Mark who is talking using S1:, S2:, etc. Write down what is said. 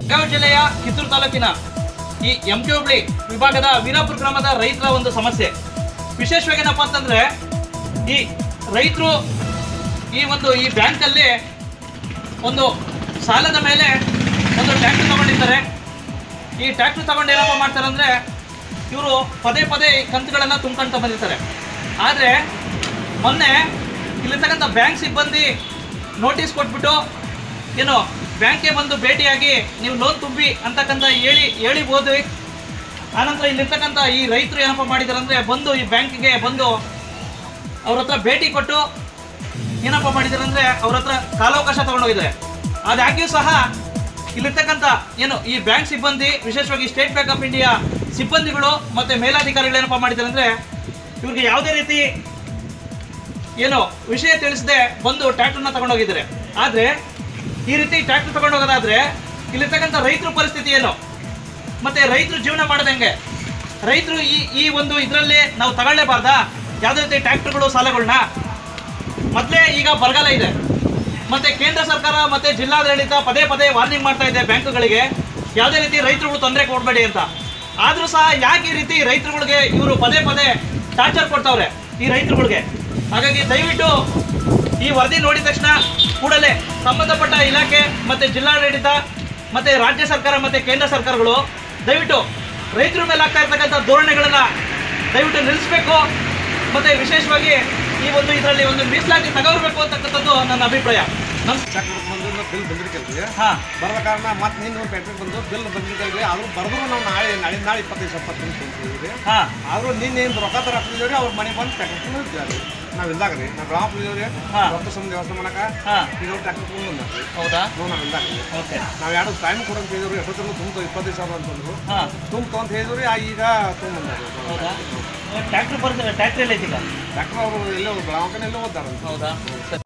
S1: ಬೆಳಗಾವಿ ಜಿಲ್ಲೆಯ ಕಿತ್ತೂರು ತಾಲೂಕಿನ ಈ ಎಂ ಕೆ ಹುಬ್ಳಿ ವಿಭಾಗದ ವೀರಾಪುರ ಗ್ರಾಮದ ರೈತರ ಒಂದು ಸಮಸ್ಯೆ ವಿಶೇಷವಾಗಿ ಏನಪ್ಪ ಅಂತಂದ್ರೆ ಈ ರೈತರು ಈ ಒಂದು ಈ ಬ್ಯಾಂಕಲ್ಲಿ ಒಂದು ಸಾಲದ ಮೇಲೆ ಒಂದು ಟ್ಯಾಕ್ಟ್ರ್ ತಗೊಂಡಿದ್ದಾರೆ ಈ ಟ್ಯಾಕ್ಟ್ರ್ ತಗೊಂಡು ಏನಪ್ಪ ಮಾಡ್ತಾರೆ ಅಂದರೆ ಇವರು ಪದೇ ಪದೇ ಈ ಕಂತುಗಳನ್ನು ತುಂಬ್ಕೊಂತ ಬಂದಿರ್ತಾರೆ ಆದರೆ ಮೊನ್ನೆ ಇಲ್ಲಿರ್ತಕ್ಕಂಥ ಬ್ಯಾಂಕ್ ಸಿಬ್ಬಂದಿ ನೋಟಿಸ್ ಕೊಟ್ಬಿಟ್ಟು ಏನು ಬ್ಯಾಂಕ್ಗೆ ಬಂದು ಭೇಟಿಯಾಗಿ ನೀವು ಲೋನ್ ತುಂಬಿ ಅಂತಕ್ಕಂಥ ಹೇಳಿ ಹೇಳಿ ಹೋದ್ವಿ ಆನಂತರ ಇಲ್ಲಿರ್ತಕ್ಕಂಥ ಈ ರೈತರು ಏನಪ್ಪ ಮಾಡಿದ್ದಾರೆ ಅಂದರೆ ಬಂದು ಈ ಬ್ಯಾಂಕಿಗೆ ಬಂದು ಅವ್ರ ಹತ್ರ ಭೇಟಿ ಕೊಟ್ಟು ಏನಪ್ಪ ಮಾಡಿದ್ದಾರೆ ಅಂದರೆ ಅವ್ರ ಹತ್ರ ಕಾಲಾವಕಾಶ ತಗೊಂಡೋಗಿದ್ದಾರೆ ಆದಾಗ್ಯೂ ಸಹ ಇಲ್ಲಿರ್ತಕ್ಕಂಥ ಏನು ಈ ಬ್ಯಾಂಕ್ ಸಿಬ್ಬಂದಿ ವಿಶೇಷವಾಗಿ ಸ್ಟೇಟ್ ಬ್ಯಾಂಕ್ ಆಫ್ ಇಂಡಿಯಾ ಸಿಬ್ಬಂದಿಗಳು ಮತ್ತು ಮೇಲಾಧಿಕಾರಿಗಳು ಏನಪ್ಪ ಮಾಡಿದ್ದಾರೆ ಅಂದರೆ ಇವ್ರಿಗೆ ಯಾವುದೇ ರೀತಿ ಏನು ವಿಷಯ ತಿಳಿಸದೆ ಬಂದು ಟ್ರ್ಯಾಕ್ಟರ್ನ ತಗೊಂಡೋಗಿದ್ದಾರೆ ಆದರೆ ಈ ರೀತಿ ಟ್ರ್ಯಾಕ್ಟರ್ ತಗೊಂಡೋಗೋದಾದ್ರೆ ಇಲ್ಲಿರ್ತಕ್ಕಂಥ ರೈತರ ಪರಿಸ್ಥಿತಿ ಏನು ಮತ್ತೆ ರೈತರು ಜೀವನ ಮಾಡೋದು ಹೆಂಗೆ ರೈತರು ಈ ಈ ಒಂದು ಇದರಲ್ಲಿ ನಾವು ತಗೊಳ್ಳೇಬಾರ್ದಾ ಯಾವುದೇ ರೀತಿ ಟ್ರ್ಯಾಕ್ಟರ್ಗಳು ಸಾಲಗಳನ್ನ ಮೊದಲೇ ಈಗ ಬರಗಾಲ ಇದೆ ಮತ್ತೆ ಕೇಂದ್ರ ಸರ್ಕಾರ ಮತ್ತೆ ಜಿಲ್ಲಾಡಳಿತ ಪದೇ ಪದೇ ವಾರ್ನಿಂಗ್ ಮಾಡ್ತಾ ಇದೆ ಬ್ಯಾಂಕುಗಳಿಗೆ ಯಾವುದೇ ರೀತಿ ರೈತರುಗಳು ತೊಂದರೆ ಕೊಡಬೇಡಿ ಅಂತ ಆದರೂ ಸಹ ಯಾಕೆ ಈ ರೀತಿ ರೈತರುಗಳಿಗೆ ಇವರು ಪದೇ ಪದೇ ಟಾರ್ಚರ್ ಕೊಡ್ತಾವ್ರೆ ಈ ರೈತರುಗಳಿಗೆ ಹಾಗಾಗಿ ದಯವಿಟ್ಟು ಈ ವರದಿ ನೋಡಿದ ತಕ್ಷಣ ಕೂಡಲೇ ಸಂಬಂಧಪಟ್ಟ ಇಲಾಖೆ ಮತ್ತೆ ಜಿಲ್ಲಾಡಳಿತ ಮತ್ತೆ ರಾಜ್ಯ ಸರ್ಕಾರ ಮತ್ತೆ ಕೇಂದ್ರ ಸರ್ಕಾರಗಳು ದಯವಿಟ್ಟು ರೈತರ ಮೇಲೆ ಆಗ್ತಾ ಇರ್ತಕ್ಕಂಥ ಧೋರಣೆಗಳನ್ನ ದಯವಿಟ್ಟು ನಿಲ್ಲಿಸಬೇಕು ಮತ್ತೆ ವಿಶೇಷವಾಗಿ ಈ ಒಂದು ಇದರಲ್ಲಿ ಒಂದು ಮೀಸಲಾತಿ ತಗೋರ್ಬೇಕು ಅಂತಕ್ಕಂಥದ್ದು ನನ್ನ ಅಭಿಪ್ರಾಯ ನಮಸ್ಕಾರ
S2: ಚೆಕ್ ಬಂದು ಬಿಲ್ ಬಂದಿರ್ಕಲ್ರಿ
S1: ಹಾ
S2: ಬರದ ಕಾರಣ ಮತ್ತೆ ನಿನ್ನ ಫ್ಯಾಕ್ಟ್ರಿಗೆ ಬಂದು ಬಿಲ್ ಬಂದಿರ್ಕಲ್ರಿ ಆದ್ರೂ ಬರ್ದ್ರು ನಾವು ನಾಳೆ ನಾಳೆ ನಾಳೆ ಇಪ್ಪತ್ತೈದು ಇಪ್ಪತ್ತು ನಿಮಿಷ ತುಂಬ್ತೀವಿ
S1: ಹಾ
S2: ಆದ್ರೂ ನಿನ್ನೆ ಏನು ರೊಕ್ಕ ತರ ಹಾಕ್ತಿದ್ದೀವಿ ಅವ್ರ ಮನೆಗೆ ಬಂದು ಟ್ಯಾಕ್ಟರ್ ಇದ್ದೀವಿ ನಾವು ಇಲ್ದಾಗ ರೀ ನಾವು ಬೆಳಗಾವ್ ಇದ್ದೀವಿ
S1: ಹಾ.
S2: ರೊಕ್ಕ ಸಂಬಂಧ ವ್ಯವಸ್ಥೆ ಮಾಡಕ
S1: ಹಾ
S2: ಈಗ ಅವ್ರು ಟ್ಯಾಕ್ಟರ್ ತುಂಬ ಬಂದ್ರಿ
S1: ಹೌದಾ
S2: ನಾವು ನಾವು ಇಲ್ದಾಗ
S1: ಓಕೆ
S2: ನಾವು ಎರಡು ಟೈಮ್ ಕೊಡಂತ ಹೇಳಿದ್ರು ಎಷ್ಟೊತ್ತನ್ನು ತುಂಬ ಇಪ್ಪತ್ತೈದು ಸಾವಿರ ಅಂತಂದ್ರು
S1: ಹಾ
S2: ತುಂಬ ಅಂತ ಹೇಳಿದ್ರು ಆ ಈಗ ತುಂಬ ಬಂದ್ರು
S1: ಹೌದಾ ಟ್ಯಾಕ್ಟ್ರ್ ಬರ್ತಾರೆ ಟ್ಯಾಕ್ಟ್ರಿ ಎಲ್ಲ ಐತಿಗ
S2: ಟ್ಯಾಕ್ಟರ್ ಅವರು ಎಲ್ಲೋ ಬೆಳಗಾವಕನೇ ಎಲ್ಲೋ ಓದ್ದಾರಂತ
S1: ಹೌದಾ ಸರಿ